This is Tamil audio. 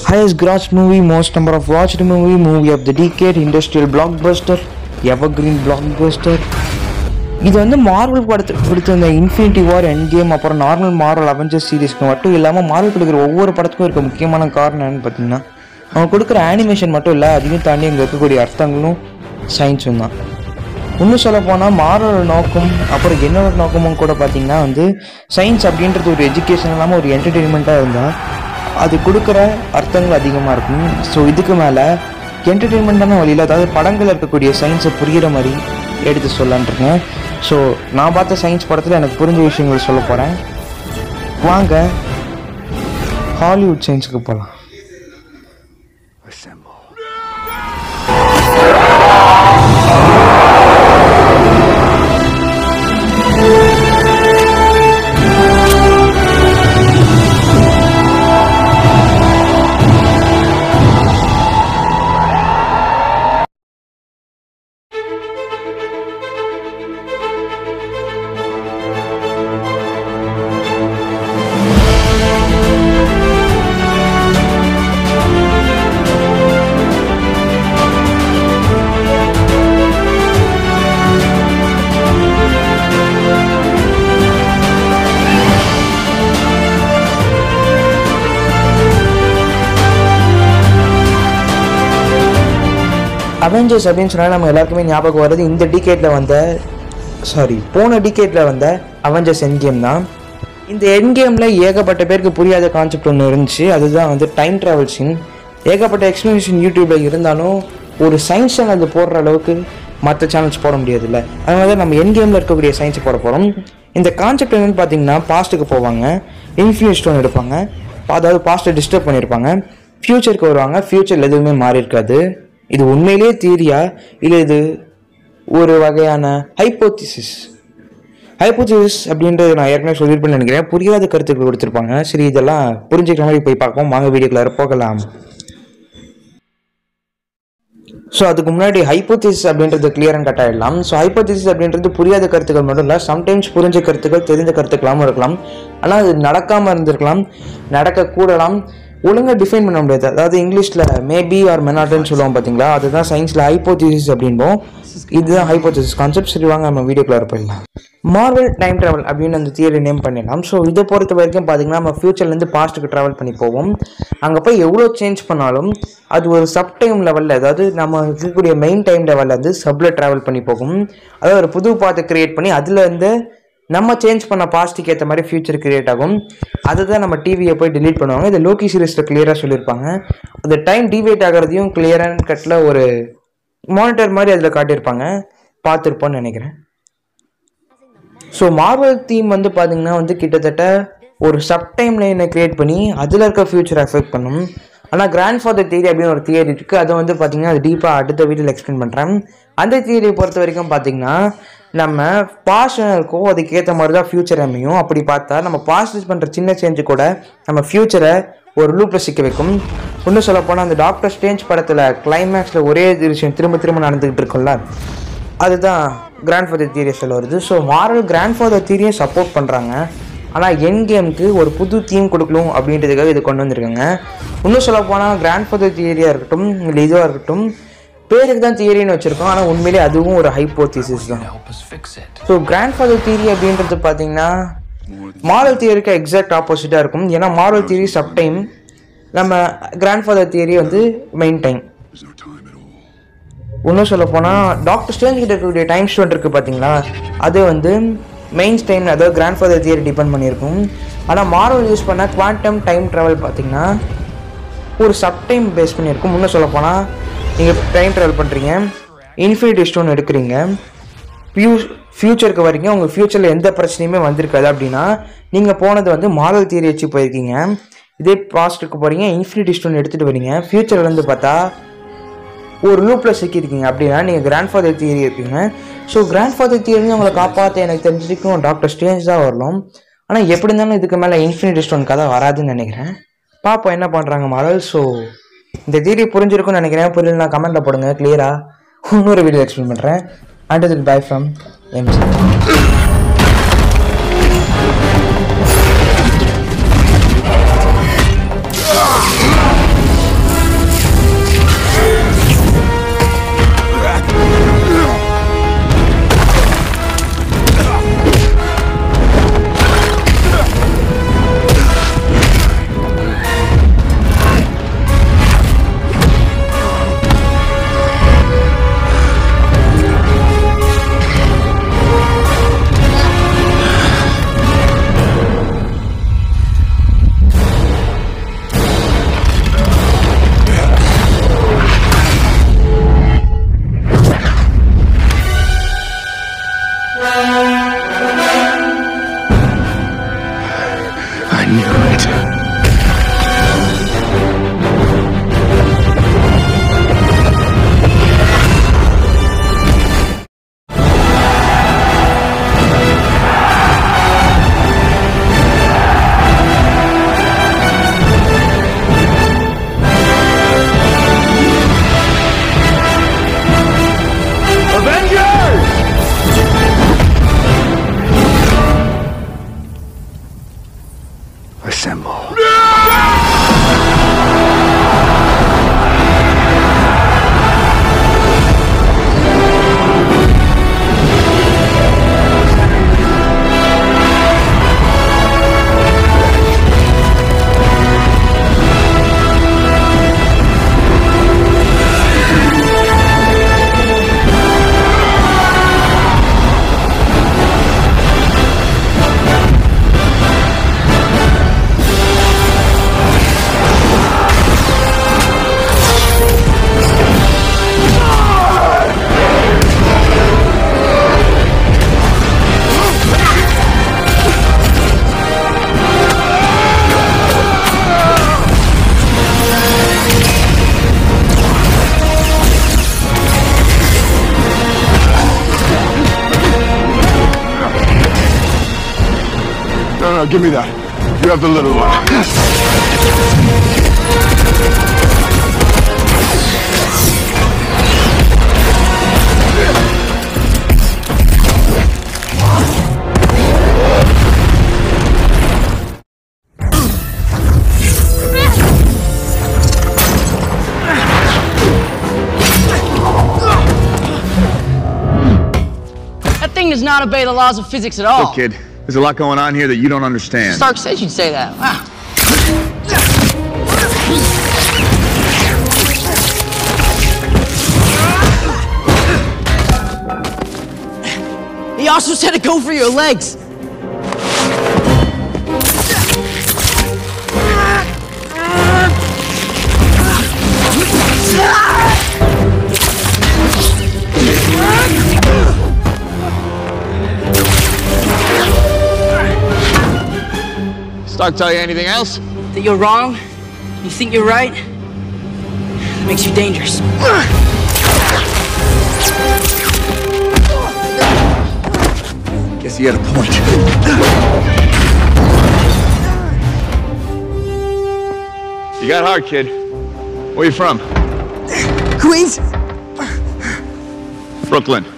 highest gross movie, most number of watched movie, movie of the decade, industrial blockbuster, evergreen blockbuster. இது வந்து மார்வல் படத்துக்கு கொடுத்த இந்த இன்ஃபினிட்டி வார் எண்ட் கேம் அப்புறம் நார்மல் மார்வல் அவெஞ்சர்ஸ் சீரிஸ்க்கு மட்டும் இல்லாமல் மார்வல் கொடுக்குற ஒவ்வொரு படத்துக்கும் இருக்க முக்கியமான காரணம் என்னன்னு பார்த்தீங்கன்னா அவங்க கொடுக்குற அனிமேஷன் மட்டும் இல்லை அதையும் தாண்டி அங்கே இருக்கக்கூடிய அர்த்தங்களும் சயின்ஸும் தான் இன்னும் சொல்ல போனால் மாறோட நோக்கம் அப்புறம் என்னோட நோக்கமும் கூட பார்த்தீங்கன்னா வந்து சயின்ஸ் அப்படின்றது ஒரு எஜுகேஷன் இல்லாமல் ஒரு என்டர்டெயின்மெண்ட்டாக இருந்தால் அது கொடுக்குற அர்த்தங்கள் அதிகமாக இருக்கும் ஸோ இதுக்கு மேலே என்டர்டெயின்மெண்ட்டான வழியில் அதாவது படங்கள் இருக்கக்கூடிய சயின்ஸை புரிகிற மாதிரி எடுத்து சொல்லலான்ட்ருக்கேன் ஸோ நான் பார்த்த சயின்ஸ் படத்தில் எனக்கு புரிஞ்ச விஷயங்கள் சொல்ல போகிறேன் வாங்க ஹாலிவுட் சயின்ஸுக்கு போகலாம் அவெஞ்சர்ஸ் அப்படின்னு சொன்னால் நம்ம எல்லாருக்குமே ஞாபகம் வர்றது இந்த டிகேட்டில் வந்த சாரி போன டிகேட்டில் வந்த அவெஞ்சர்ஸ் என் கேம் தான் இந்த என் கேமில் ஏகப்பட்ட பேருக்கு புரியாத கான்செப்ட் ஒன்று இருந்துச்சு அதுதான் வந்து டைம் ட்ராவல் சீன் ஏகப்பட்ட எக்ஸ்ப்ளனேஷன் யூடியூப்பில் இருந்தாலும் ஒரு சயின்ஸ் சேனல் போடுற அளவுக்கு மற்ற சேனல்ஸ் போட முடியாதுல்ல அதனால தான் நம்ம என் கேமில் இருக்கக்கூடிய சயின்ஸை போட போகிறோம் இந்த கான்செப்ட் என்னென்னு பார்த்தீங்கன்னா பாஸ்ட்டுக்கு போவாங்க இன்ஃபினிட் ஸ்டோன் எடுப்பாங்க அதாவது பாஸ்ட்டை டிஸ்டர்ப் பண்ணியிருப்பாங்க ஃப்யூச்சருக்கு வருவாங்க ஃப்யூச்சரில் எதுவுமே மாறி இருக்காது இது உண்மையிலேயே தீரியா இல்லை இது ஒரு வகையான ஹைப்போதிசிஸ் ஹைப்போதிசிஸ் அப்படின்றது நான் ஏற்கனவே சொல்லியிருப்பேன்னு நினைக்கிறேன் புரியாத கருத்துக்கள் கொடுத்துருப்பாங்க சரி இதெல்லாம் புரிஞ்சுக்கிற மாதிரி போய் பார்ப்போம் வாங்க வீடியோக்குள்ளார போகலாம் ஸோ அதுக்கு முன்னாடி ஹைப்போதிசிஸ் அப்படின்றது கிளியராக கட் ஆகிடலாம் ஸோ ஹைப்போதிசிஸ் அப்படின்றது புரியாத கருத்துக்கள் மட்டும் இல்லை சம்டைம்ஸ் புரிஞ்ச கருத்துக்கள் தெரிந்த கருத்துக்களாகவும் இருக்கலாம் ஆனால் அது நடக்காமல் இருந்திருக்கலாம் நடக்கக்கூடலாம் ஒழுங்காக டிஃபைன் பண்ண முடியாது அதாவது இங்கிலீஷில் மேபி ஆர் மெனாட்டுன்னு சொல்லுவோம் பார்த்தீங்களா அதுதான் சயின்ஸில் ஹைப்போதிசிஸ் அப்படின்போம் இதுதான் ஹைப்போதிசிஸ் கான்செப்ட் சரி வாங்க நம்ம வீடியோக்குள்ள போயிடலாம் மார்வல் டைம் ட்ராவல் அப்படின்னு அந்த தியரி நேம் பண்ணிடலாம் ஸோ இதை பொறுத்த வரைக்கும் பார்த்தீங்கன்னா நம்ம ஃபியூச்சர்லேருந்து பாஸ்ட்டுக்கு ட்ராவல் பண்ணி போவோம் அங்கே போய் எவ்வளோ சேஞ்ச் பண்ணாலும் அது ஒரு சப் டைம் லெவலில் அதாவது நம்ம இருக்கக்கூடிய மெயின் டைம் லெவலில் வந்து சப்பில் ட்ராவல் பண்ணி போகும் அதாவது ஒரு புது பாத்தை கிரியேட் பண்ணி அதுலேருந்து நம்ம சேஞ்ச் பண்ண பாஸ்ட்டுக்கு ஏற்ற மாதிரி ஃபியூச்சர் கிரியேட் ஆகும் அதுதான் நம்ம டிவியை போய் delete பண்ணுவாங்க இது லோக்கி சீரிஸில் கிளியராக சொல்லியிருப்பாங்க அந்த டைம் டிவேட் ஆகிறதையும் கிளியரான கட்டில் ஒரு மானிட்டர் மாதிரி அதில் காட்டியிருப்பாங்க பார்த்துருப்போன்னு நினைக்கிறேன் ஸோ மார்வல் தீம் வந்து பார்த்தீங்கன்னா வந்து கிட்டத்தட்ட ஒரு சப் டைம் லைனை கிரியேட் பண்ணி அதில் இருக்க ஃபியூச்சர் அஃபெக்ட் பண்ணும் ஆனால் கிராண்ட் ஃபாதர் தியரி அப்படின்னு ஒரு தியரி இருக்குது அதை வந்து பார்த்தீங்கன்னா அது டீப்பாக அடுத்த வீடியோவில் எக்ஸ்பிளைன் பண்ணுறேன் அந்த தியரியை பொறுத்த வரைக்கும் பார்த்தீங்கன்னா நம்ம பாஸ்ட் இருக்கோ அதுக்கேற்ற மாதிரி தான் ஃபியூச்சர் அமையும் அப்படி பார்த்தா நம்ம பாஸ்ட் பண்ணுற சின்ன சேஞ்சு கூட நம்ம ஃபியூச்சரை ஒரு லூப்பில் சிக்க வைக்கும் இன்னும் சொல்ல போனால் அந்த டாக்டர் ஸ்டேஞ்ச் படத்தில் கிளைமேக்ஸில் ஒரே விஷயம் திரும்ப திரும்ப நடந்துக்கிட்டு இருக்கும்ல அதுதான் கிராண்ட் ஃபாதர் தியரியை சொல்ல வருது ஸோ மாரல் கிராண்ட் ஃபாதர் தியரியை சப்போர்ட் பண்ணுறாங்க ஆனால் என் கேமுக்கு ஒரு புது தீம் கொடுக்கணும் அப்படின்றதுக்காக இது கொண்டு வந்திருக்காங்க இன்னும் சொல்ல போனால் கிராண்ட் ஃபாதர் தியரியாக இருக்கட்டும் இல்லை இதுவாக இருக்கட்டும் பேருக்கு தான் தியரின்னு வச்சுருக்கோம் ஆனால் உண்மையிலே அதுவும் ஒரு ஹைப்போதிசிஸ் தான் help us fix it. So grandfather theory அப்படின்றது பார்த்தீங்கன்னா மாரல் தியரிக்கு எக்ஸாக்ட் ஆப்போசிட்டாக இருக்கும் ஏன்னா மாரல் தியரி சப் டைம் நம்ம கிராண்ட் ஃபாதர் தியரி வந்து மெயின் டைம் இன்னும் சொல்ல போனால் டாக்டர் ஸ்டேஞ்ச் கிட்ட இருக்கக்கூடிய டைம் ஸ்டோன் இருக்குது பார்த்தீங்களா அது வந்து மெயின் டைம் அதாவது கிராண்ட் ஃபாதர் தியரி டிபெண்ட் பண்ணியிருக்கும் ஆனால் மாரல் யூஸ் பண்ண குவாண்டம் டைம் ட்ராவல் பார்த்தீங்கன்னா ஒரு சப் டைம் பேஸ் பண்ணியிருக்கும் இன்னும் சொல்ல போனால் நீங்கள் டைம் ட்ராவல் பண்ணுறீங்க இன்ஃபினிட்டி ஸ்டோன் எடுக்கிறீங்க ஃபியூ ஃப்யூச்சருக்கு வரீங்க உங்கள் ஃப்யூச்சரில் எந்த பிரச்சனையுமே வந்திருக்காது அப்படின்னா நீங்கள் போனது வந்து மாடல் தியரி வச்சு போயிருக்கீங்க இதே பாஸ்ட்டுக்கு போகிறீங்க இன்ஃபினிட்டி ஸ்டோன் எடுத்துகிட்டு வரீங்க ஃப்யூச்சரில் வந்து பார்த்தா ஒரு லூப்பில் சிக்கியிருக்கீங்க அப்படின்னா நீங்கள் கிராண்ட் ஃபாதர் தியரி இருப்பீங்க ஸோ கிராண்ட் ஃபாதர் தியரி உங்களை காப்பாற்ற எனக்கு தெரிஞ்சிருக்கும் டாக்டர் ஸ்டேஞ்ச் தான் வரலாம் ஆனால் எப்படி இருந்தாலும் இதுக்கு மேலே இன்ஃபினிட்டி ஸ்டோன் கதை வராதுன்னு நினைக்கிறேன் பாப்போம் என்ன பண்ணுறாங்க மாடல் ஸோ இந்த தியரி புரிஞ்சிருக்கும்னு நினைக்கிறேன் புரியலனா கமெண்ட்டில் போடுங்க கிளியராக இன்னொரு வீடியோ எக்ஸ்பிளைன் பண்ணுறேன் and bye from MC knew it. Assemble. No, no, give me that. You have the little one. That thing does not obey the laws of physics at all. Look, kid, there's a lot going on here that you don't understand. Stark said you'd say that. Wow. He also said to go for your legs. Stark tell you anything else? That you're wrong. You think you're right. It makes you dangerous. Guess he had a point. You got hard, kid. Where you from? Queens? Brooklyn.